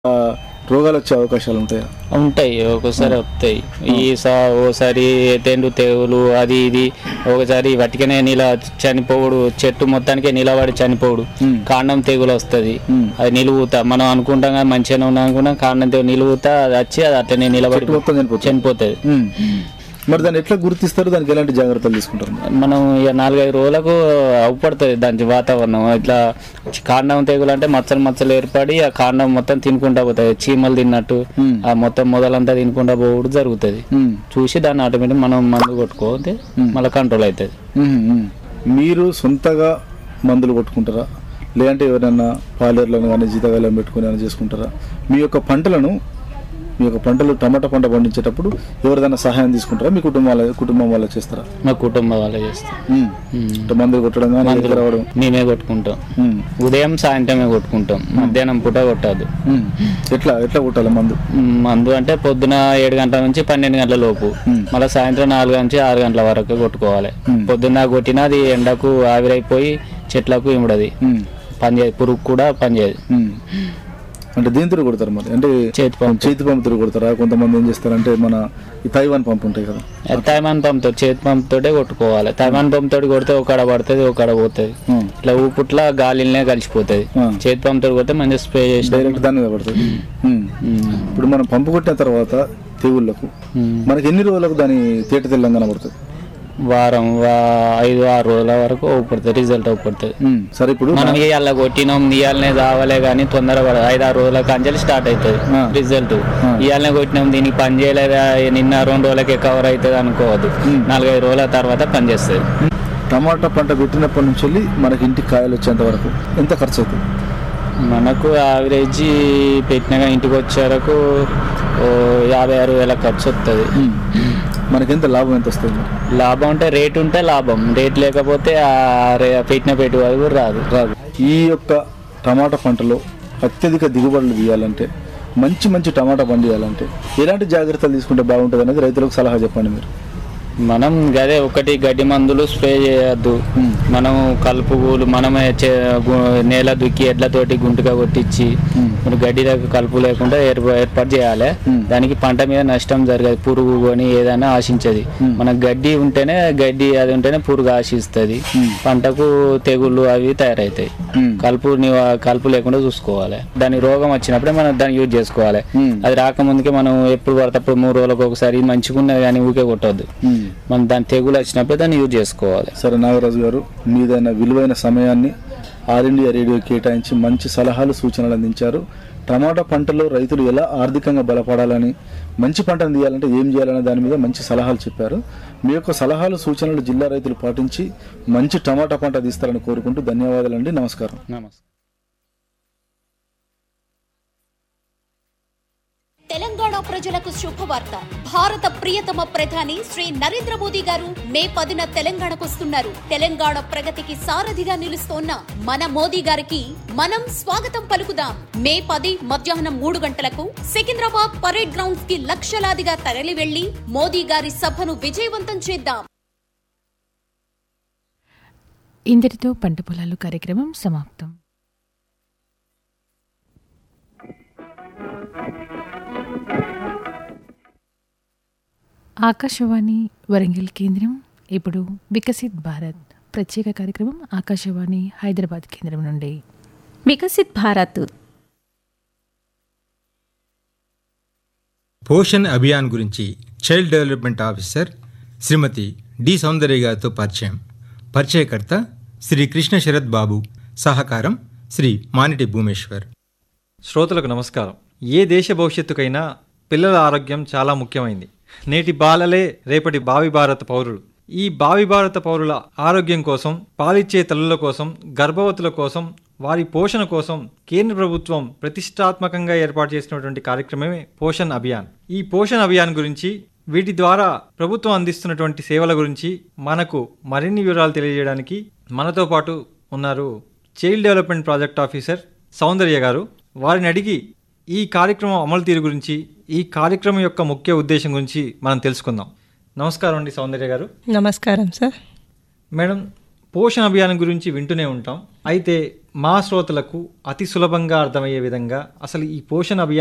ఆ, రోగాలు వచ్చే అవకాశాలు ఉంటాయా ఉంటాయి ఒక్కోసారి వస్తాయి ఈ సా ఓసారి తెండు తెగులు అది ఇది ఒకసారి వటికనే నిల చనిపోవుడు చెట్టు మొత్తానికే నిలబడి చనిపోవుడు ఉమ్. కాండం తెగులు వస్తుంది ఉమ్. అది నిలువుతా మనం అనుకుంటాం కానీ మంచిగానే ఉన్నాం అనుకున్నాం కాండం తెగులు నిలువుతా అది వచ్చి అది అట్లనే నిలబడి చెట్టు మొత్తం చనిపోతుంది చనిపోతుంది ఉమ్. మరి దాన్ని ఎట్లా గుర్తిస్తారు దానికి ఎలాంటి జాగ్రత్తలు తీసుకుంటారు మనం ఇక నాలుగైదు రోజులకు అవుపడుతుంది దాని వాతావరణం ఇట్లా కాండం తెగులు అంటే మచ్చలు మచ్చలు ఏర్పడి ఆ కాండం మొత్తం తినుకుంటా పోతుంది చీమలు తిన్నట్టు ఉమ్. ఆ మొత్తం మొదలంతా తినుకుంటా పోవడం జరుగుతుంది ఉమ్. చూసి దాన్ని ఆటోమేటిక్ మనం మందు కొట్టుకోతే మళ్ళీ కంట్రోల్ అవుతుంది ఉమ్, ఉమ్. మీరు సొంతగా మందులు కొట్టుకుంటారా లేదంటే ఎవరైనా పాలేర్లను కానీ జీతగాలను పెట్టుకుని ఏమైనా చేసుకుంటారా మీ యొక్క పంటలను మీ యొక్క పంటలు టమాటా పంట పండించేటప్పుడు ఎవరిదైనా సహాయం తీసుకుంటారా మీ కుటుంబాల కుటుంబం వాళ్ళ చేస్తారా మా కుటుంబం వాళ్ళే చేస్తాం ఉమ్. అంటే మందులు కొట్టడం కానీ మందులు రావడం మేమే కొట్టుకుంటాం ఉమ్. ఉదయం సాయంత్రమే కొట్టుకుంటాం మధ్యాహ్నం పూట కొట్టద్దు ఉమ్. ఎట్లా ఎట్లా కొట్టాలి మందు మందు అంటే పొద్దున ఏడు గంటల నుంచి పన్నెండు గంటల లోపు మ్మ్. మళ్ళీ సాయంత్రం నాలుగు నుంచి ఆరు గంటల వరకు కొట్టుకోవాలి మ్మ్. పొద్దున్న కొట్టినా అది ఎండకు ఆవిరైపోయి చెట్లకు ఇముడది ఉమ్. పనిచేయదు పురుగు కూడా పనిచేయదు ఉమ్. అంటే దీంతో కొడతారు మరి అంటే చేతి పంపు చేతి పంపుతో కొడతారా కొంతమంది ఏం చేస్తారంటే మన ఈ తైవాన్ పంపు ఉంటాయి కదా తైమాన్ పంపుతో చేతి పంపుతోటే కొట్టుకోవాలి తైమాన్ పంపుతో కొడితే ఒకడ పడుతుంది ఒకడ పోతుంది ఉమ్. ఇట్లా ఊపుట్లా గాలినే కలిసిపోతుంది ఆ. చేతి పంపుతో కొడితే మంచిగా స్ప్రే చేసి డైరెక్ట్ దాని మీద పడుతుంది ఉమ్. మ్మ్. ఇప్పుడు మనం పంపు కొట్టిన తర్వాత తెగుళ్ళకు మ్మ్. మనకి ఎన్ని రోజులకు దాని తేట తెల్లం కనబడుతుంది వారం వా- ఐదు ఆరు రోజుల వరకు అవుపడుతుంది రిజల్ట్ అవుపడుతుంది ఉమ్. సరే ఇప్పుడు మనం ఇవాళ కొట్టినాం ఇవాళనే కావాలే కానీ తొందరగా పడదు ఐదు ఆరు రోజుల కంచెలు స్టార్ట్ అవుతుంది ఆ. రిజల్ట్ ఆ. ఇవాళనే కొట్టినాం దీనికి పని చేయలేదా నిన్న రెండు రోజులకే కవర్ అవుతుంది అనుకోవద్దు మ్మ్. నాలుగైదు రోజుల తర్వాత పని చేస్తుంది టమాటా పంట పెట్టినప్పటి నుంచి వెళ్ళి మనకి ఇంటికి కాయలు వచ్చేంత వరకు ఎంత ఖర్చు అవుతుంది మనకు యావరేజ్ పెట్టినగా ఇంటికి వచ్చే వరకు ఓ యాభై ఆరు వేల ఖర్చు వస్తుంది ఉమ్. మనకి ఎంత లాభం ఎంత వస్తుంది మరి? లాభం అంటే రేట్ ఉంటే లాభం రేట్ లేకపోతే ఆ రే- పెట్టిన పెట్టుబడి కూడా రాదు రాదు ఈ యొక్క టమాటా పంటలో అత్యధిక దిగుబడులు తీయాలంటే మంచి మంచి టమాటా పండియాలంటే ఎలాంటి జాగ్రత్తలు తీసుకుంటే బాగుంటుంది అనేది రైతులకు సలహా చెప్పండి మీరు మనం గదే ఒకటి గడ్డి మందులు స్ప్రే చేయొద్దు మ్మ్. మనం కలుపులు మనమే చే- గు- నేల దుక్కి ఎడ్లతోటి గుంటుగా కొట్టించి మ్మ్. మన గడ్డి దగ్గర కలుపు లేకుండా ఏర్ప- ఏర్పాటు చేయాలి మ్మ్. దానికి పంట మీద నష్టం జరగదు పురుగు కొని ఏదైనా ఆశించది మ్మ్. మన గడ్డి ఉంటేనే గడ్డి అది ఉంటేనే పురుగు ఆశిస్తుంది మ్మ్. పంటకు తెగుళ్ళు అవి తయారవుతాయి మ్మ్. కలుపు నివా కలుపు లేకుండా చూసుకోవాలి దాని రోగం వచ్చినప్పుడే మనం దాన్ని యూజ్ చేసుకోవాలి మ్మ్. అది రాకముందుకే మనం ఎప్పుడు పడితే అప్పుడు మూడు రోజులకు ఒకసారి ఇది మంచిగా ఉన్నది కానీ ఊకే కొట్టవద్దు ఉమ్. మనం దాని తెగులు వచ్చినప్పుడు దాన్ని యూజ్ చేసుకోవాలి సరే నాగరాజు గారు మీదైన విలువైన సమయాన్ని ఆల్ ఇండియా రేడియో కేటాయించి మంచి సలహాలు సూచనలు అందించారు టమాటా పంటలో రైతులు ఎలా ఆర్థికంగా బలపడాలని మంచి పంటను తీయాలంటే ఏం చేయాలనే దాని మీద మంచి సలహాలు చెప్పారు మీ యొక్క సలహాలు సూచనలు జిల్లా రైతులు పాటించి మంచి టమాటా పంట తీస్తారని కోరుకుంటూ ధన్యవాదాలండి నమస్కారం నమస్తే తెలంగాణ ప్రజలకు శుభవార్త భారత ప్రియతమ ప్రధాని శ్రీ నరేంద్ర మోదీ గారు మే పదిన తెలంగాణకొస్తున్నారు తెలంగాణ ప్రగతికి సారథిగా నిలుస్తోన్న మన మోదీ గారికి మనం స్వాగతం పలుకుదాం మే పది మధ్యాహ్నం మూడు గంటలకు సికింద్రాబాద్ పరేడ్ గ్రౌండ్స్ కి లక్షలాదిగా తరలి వెళ్లి మోదీ గారి సభను విజయవంతం చేద్దాం ఇందరితో పంట పొలాలు కార్యక్రమం సమాప్తం ఆకాశవాణి వరంగల్ కేంద్రం ఇప్పుడు వికసిత్ భారత్ ప్రత్యేక కార్యక్రమం ఆకాశవాణి హైదరాబాద్ కేంద్రం నుండి వికసిత్ భారత్ పోషణ్ అభియాన్ గురించి child development officer Srimathi D Soundarya గారితో పరిచయం పరిచయకర్త శ్రీ కృష్ణ శరత్ బాబు సహకారం శ్రీ మానిటి భూమేశ్వర్ శ్రోతలకు నమస్కారం ఏ దేశ భవిష్యత్తుకైనా పిల్లల ఆరోగ్యం చాలా ముఖ్యమైంది నేటి బాలలే రేపటి భావి భారత పౌరులు ఈ భావి భారత పౌరుల ఆరోగ్యం కోసం పాలిచ్చే తల్లుల కోసం గర్భవతుల కోసం వారి పోషణ కోసం కేంద్ర ప్రభుత్వం ప్రతిష్టాత్మకంగా ఏర్పాటు చేసినటువంటి కార్యక్రమమే పోషణ్ అభియాన్ ఈ పోషణ్ అభియాన్ గురించి వీటి ద్వారా ప్రభుత్వం అందిస్తున్నటువంటి సేవల గురించి మనకు మరిన్ని వివరాలు తెలియజేయడానికి మనతో పాటు ఉన్నారు child development project officer Soundarya garu వారిని అడిగి ఈ కార్యక్రమం అమలు తీరు గురించి ఈ కార్యక్రమం యొక్క ముఖ్య ఉద్దేశం గురించి మనం తెలుసుకుందాం నమస్కారం అండి సౌందర్య గారు నమస్కారం సార్ మేడం పోషణ అభియాన్ గురించి వింటూనే ఉంటాం అయితే మా శ్రోతలకు అతి సులభంగా అర్థమయ్యే విధంగా అసలు ఈ పోషణ అభియాన్